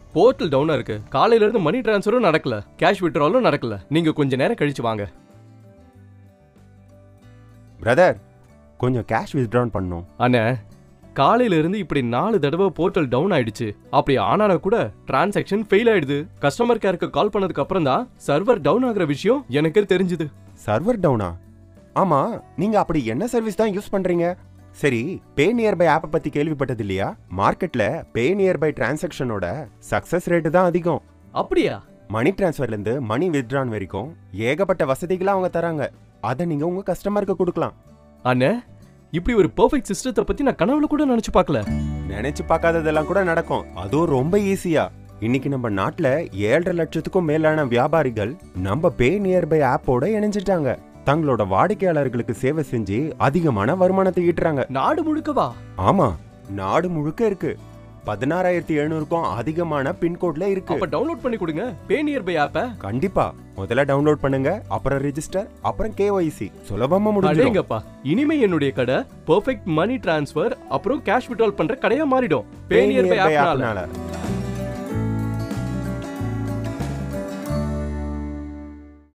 portal டவுனா இருக்கு காலையில இருந்து மணி டிரான்ஸ்ஃபரும் நடக்கல கேஷ் விட்ராலும் நடக்கல நீங்க கொஞ்ச நேரம் கழிச்சு வாங்க பிரதர் கொஞ்சம் கேஷ் வித்ட்ரான் பண்ணும் அண்ணே காலையில இருந்து இப்படி நாலு தடவை போர்ட்டல் டவுன் ஆயிடுச்சு அப்படி ஆனால கூட டிரான்சாக்ஷன் ஃபெயில் ஆயிடுது கஸ்டமர் கேருக்கு கால் பண்ணதுக்கு அப்புறம் தான் சர்வர் டவுன் ஆகுற விஷயம் எனக்கு தெரிஞ்சது சர்வர் டவுனா ஆமா நீங்க அப்படி என்ன சர்வீஸ் தான் யூஸ் பண்றீங்க சரி பே நியர்பை ஆப்பை பத்தி கேள்விப்பட்டது இல்லையா மார்க்கெட்ல பே நியர்பை டிரான்சாக்ஷனோட சக்சஸ் ரேட்டு தான் அதிகம் அப்படியா மணி டிரான்ஸ்ஃபர்ல இருந்து மணி வித்ட்ரான் வரைக்கும் ஏகப்பட்ட வசதிகளை அவங்க தராங்க அதை நீங்க உங்க கஸ்டமருக்கு கொடுக்கலாம் அண்ணே இப்படி ஒரு பெர்ஃபெக்ட் சிஸ்டத்தை பத்தி நான் கனவுல கூட நினைச்சு பார்க்கல நினைச்சு பார்க்காததெல்லாம் கூட நடக்கும் அதுவும் ரொம்ப ஈஸியா இன்னைக்கு நம்ம நாட்டுல ஏழரை லட்சத்துக்கும் மேலான வியாபாரிகள் நம்ம பே நியர்பை ஆப்போட இணைஞ்சிட்டாங்க தங்களோட வாடிக்கையாளர்களுக்கு சேவை செஞ்சு அதிகமான வருமானத்தை ஈட்டுறாங்க நாடு முழுக்கவா ஆமா நாடு முழுக்க இருக்கு பதினாறாயிரத்தி எழுநூறுக்கும் அதிகமான பின்கோட்ல இருக்கு அப்ப டவுன்லோட் பண்ணி கொடுங்க பே நியர்பை ஆப்ப கண்டிப்பா முதல்ல டவுன்லோட் பண்ணுங்க அப்புறம் ரெஜிஸ்டர் அப்புறம் கேஒய்சி சுலபமா முடிஞ்சிடும் அடேங்கப்பா இனிமே என்னுடைய கடை பெர்ஃபெக்ட் மணி டிரான்ஸ்ஃபர் அப்புறம் கேஷ் விட்ரால் பண்ற கடையா மாறிடும் பே நியர்பை ஆப்னால ஆப்னால